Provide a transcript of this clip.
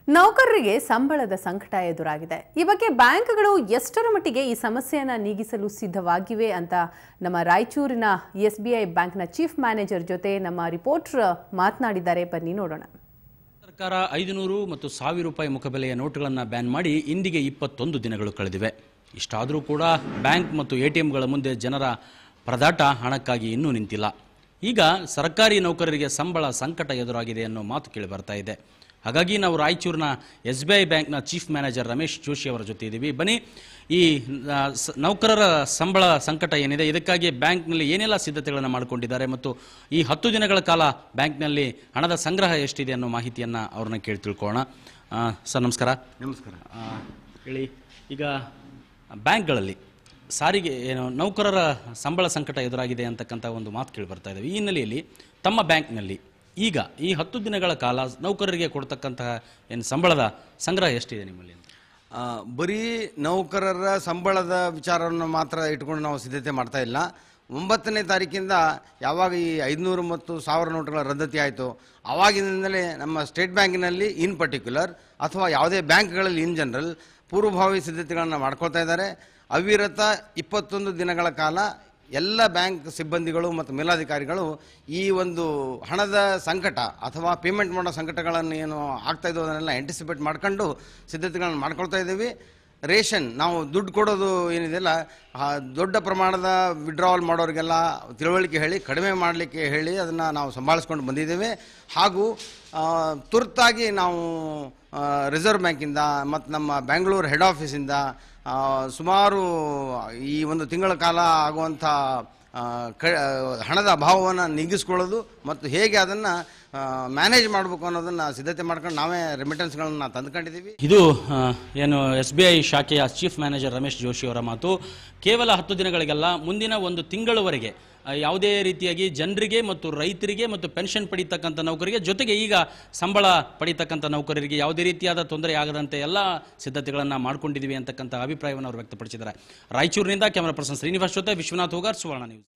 ನೌಕರರಿಗೆ ಸಂಬಳದ ಸಂಕಟ ಎದುರಾಗಿದೆ ಈ ಬಗ್ಗೆ ಬ್ಯಾಂಕ್ಗಳು ಎಷ್ಟರ ಮಟ್ಟಿಗೆ ಈ ಸಮಸ್ಯೆಯನ್ನ ನೀಗಿಸಲು ಸಿದ್ಧವಾಗಿವೆ ಅಂತ ನಮ್ಮ ರಾಯಚೂರಿನ ಎಸ್ ಬಿ ಐ ಬ್ಯಾಂಕ್ನ ಚೀಫ್ ಮ್ಯಾನೇಜರ್ ಜೊತೆ ನಮ್ಮ ರಿಪೋರ್ಟರ್ ಮಾತನಾಡಿದ್ದಾರೆ ಬನ್ನಿ ನೋಡೋಣ ಸರ್ಕಾರ ಐದುನೂರು ಮತ್ತು ಸಾವಿರ ರೂಪಾಯಿ ಮುಖಬೆಲೆಯ ನೋಟುಗಳನ್ನು ಬ್ಯಾನ್ ಮಾಡಿ ಇಂದಿಗೆ ಇಪ್ಪತ್ತೊಂದು ದಿನಗಳು ಕಳೆದಿವೆ ಇಷ್ಟಾದರೂ ಕೂಡ ಬ್ಯಾಂಕ್ ಮತ್ತು ಎ ಟಿ ಎಂಗಳ ಮುಂದೆ ಜನರ ಪರದಾಟ ಹಣಕ್ಕಾಗಿ ಇನ್ನೂ ನಿಂತಿಲ್ಲ ಈಗ ಸರ್ಕಾರಿ ನೌಕರರಿಗೆ ಸಂಬಳ ಸಂಕಟ ಎದುರಾಗಿದೆ ಅನ್ನೋ ಮಾತು ಕೇಳಿ ಬರ್ತಾ ಇದೆ ಹಾಗಾಗಿ ನಾವು ರಾಯಚೂರಿನ ಎಸ್ ಬಿ ಐ ಬ್ಯಾಂಕ್ನ ಚೀಫ್ ಮ್ಯಾನೇಜರ್ ರಮೇಶ್ ಜೋಶಿ ಅವರ ಜೊತೆ ಇದ್ದೀವಿ ಬನ್ನಿ ಈ ಆ, ಸ- ನೌಕರರ ಸಂಬಳ ಸಂಕಟ ಏನಿದೆ ಇದಕ್ಕಾಗಿ ಬ್ಯಾಂಕ್ನಲ್ಲಿ ಏನೆಲ್ಲ ಸಿದ್ಧತೆಗಳನ್ನು ಮಾಡಿಕೊಂಡಿದ್ದಾರೆ ಮತ್ತು ಈ ಹತ್ತು ದಿನಗಳ ಕಾಲ ಬ್ಯಾಂಕ್ನಲ್ಲಿ ಹಣದ ಸಂಗ್ರಹ ಎಷ್ಟಿದೆ ಅನ್ನೋ ಮಾಹಿತಿಯನ್ನು ಅವ್ರನ್ನ ಕೇಳಿ ತಿಳ್ಕೊಳ್ಳೋಣ ಆ, ಸರ್ ನಮಸ್ಕಾರ ನಮಸ್ಕಾರ ಆ, ಹೇಳಿ ಈಗ ಬ್ಯಾಂಕ್ಗಳಲ್ಲಿ ಸಾರಿಗೆ ಏನು ನೌಕರರ ಸಂಬಳ ಸಂಕಟ ಎದುರಾಗಿದೆ ಅಂತಕ್ಕಂಥ ಒಂದು ಮಾತು ಕೇಳಿ ಬರ್ತಾ ಇದ್ದಾವೆ ಈ ಹಿನ್ನೆಲೆಯಲ್ಲಿ ತಮ್ಮ ಬ್ಯಾಂಕ್ನಲ್ಲಿ ಈಗ ಈ ಹತ್ತು ದಿನಗಳ ಕಾಲ ನೌಕರರಿಗೆ ಕೊಡ್ತಕ್ಕಂತಹ ಏನು ಸಂಬಳದ ಸಂಗ್ರಹ ಎಷ್ಟಿದೆ ನಿಮ್ಮಲ್ಲಿ ಆ, ಬರೀ ನೌಕರರ ಸಂಬಳದ ವಿಚಾರವನ್ನು ಮಾತ್ರ ಇಟ್ಕೊಂಡು ನಾವು ಸಿದ್ಧತೆ ಮಾಡ್ತಾ ಇಲ್ಲ ಒಂಬತ್ತನೇ ತಾರೀಕಿಂದ ಯಾವಾಗ ಈ ಐದುನೂರು ಮತ್ತು ಸಾವಿರ ನೋಟುಗಳ ರದ್ದತಿ ಆಯಿತು ಆವಾಗಿನಿಂದಲೇ ನಮ್ಮ ಸ್ಟೇಟ್ ಬ್ಯಾಂಕಿನಲ್ಲಿ ಇನ್ ಪರ್ಟಿಕ್ಯುಲರ್ ಅಥವಾ ಯಾವುದೇ ಬ್ಯಾಂಕ್ಗಳಲ್ಲಿ ಇನ್ ಜನರಲ್ ಪೂರ್ವಭಾವಿ ಸಿದ್ಧತೆಗಳನ್ನು ಮಾಡ್ಕೊಳ್ತಾ ಇದ್ದಾರೆ ಅವಿರತ ಇಪ್ಪತ್ತೊಂದು ದಿನಗಳ ಕಾಲ ಎಲ್ಲ ಬ್ಯಾಂಕ್ ಸಿಬ್ಬಂದಿಗಳು ಮತ್ತು ಮೇಲಾಧಿಕಾರಿಗಳು ಈ ಒಂದು ಹಣದ ಸಂಕಟ ಅಥವಾ ಪೇಮೆಂಟ್ ಮಾಡೋ ಸಂಕಟಗಳನ್ನು ಏನು ಆಗ್ತಾ ಇದ್ದೋ ಅದನ್ನೆಲ್ಲ ಆಂಟಿಸಿಪೇಟ್ ಮಾಡ್ಕೊಂಡು ಸಿದ್ಧತೆಗಳನ್ನು ಮಾಡ್ಕೊಳ್ತಾ ಇದ್ದೀವಿ ರೇಷನ್ ನಾವು ದುಡ್ಡು ಕೊಡೋದು ಏನಿದೆಯಲ್ಲ ಆ ದೊಡ್ಡ ಪ್ರಮಾಣದ ವಿಡ್ರಾವಲ್ ಮಾಡೋರಿಗೆಲ್ಲ ತಿಳುವಳಿಕೆ ಹೇಳಿ ಕಡಿಮೆ ಮಾಡಲಿಕ್ಕೆ ಹೇಳಿ ಅದನ್ನು ನಾವು ಸಂಭಾಳಿಸ್ಕೊಂಡು ಬಂದಿದ್ದೇವೆ ಹಾಗೂ ಆ, ತುರ್ತಾಗಿ ನಾವು ರಿಸರ್ವ್ ಬ್ಯಾಂಕಿಂದ ಮತ್ತು ನಮ್ಮ ಬೆಂಗಳೂರು ಹೆಡ್ ಆಫೀಸಿಂದ ಆ, ಸುಮಾರು ಈ ಒಂದು ತಿಂಗಳ ಕಾಲ ಆಗುವಂಥ ಆ, ಕ ಹಣದ ಅಭಾವವನ್ನು ನೀಗಿಸ್ಕೊಳ್ಳೋದು ಮತ್ತು ಹೇಗೆ ಅದನ್ನು ಮ್ಯಾನೇಜ್ ಮಾಡಬೇಕು ಅನ್ನೋದನ್ನು ಸಿದ್ಧತೆ ಮಾಡ್ಕೊಂಡು ನಾವೇ ರೆಮಿಟೆನ್ಸ್ಗಳನ್ನ ತಂದುಕೊಂಡಿದ್ದೀವಿ ಇದು ಆ, ಏನು ಎಸ್ ಬಿ ಐ ಶಾಖೆಯ ಚೀಫ್ ಮ್ಯಾನೇಜರ್ ರಮೇಶ್ ಜೋಶಿ ಅವರ ಮಾತು ಕೇವಲ ಹತ್ತು ದಿನಗಳಿಗೆಲ್ಲ ಮುಂದಿನ ಒಂದು ತಿಂಗಳವರೆಗೆ ಆ, ಯಾವುದೇ ರೀತಿಯಾಗಿ ಜನರಿಗೆ ಮತ್ತು ರೈತರಿಗೆ ಮತ್ತು ಪೆನ್ಷನ್ ಪಡೀತಕ್ಕಂಥ ನೌಕರಿಗೆ ಜೊತೆಗೆ ಈಗ ಸಂಬಳ ಪಡೀತಕ್ಕಂಥ ನೌಕರರಿಗೆ ಯಾವುದೇ ರೀತಿಯಾದ ತೊಂದರೆ ಆಗದಂತೆ ಎಲ್ಲ ಸಿದ್ಧತೆಗಳನ್ನು ಮಾಡ್ಕೊಂಡಿದ್ದೀವಿ ಅಂತಕ್ಕಂಥ ಅಭಿಪ್ರಾಯವನ್ನು ಅವರು ವ್ಯಕ್ತಪಡಿಸಿದ್ದಾರೆ ರಾಯಚೂರಿನಿಂದ ಕ್ಯಾಮರಾ ಪರ್ಸನ್ ಶ್ರೀನಿವಾಸ್ ಜೊತೆ ವಿಶ್ವನಾಥ್ ಹೋಗಾರ್ ಸುವರ್ಣ ನ್ಯೂಸ್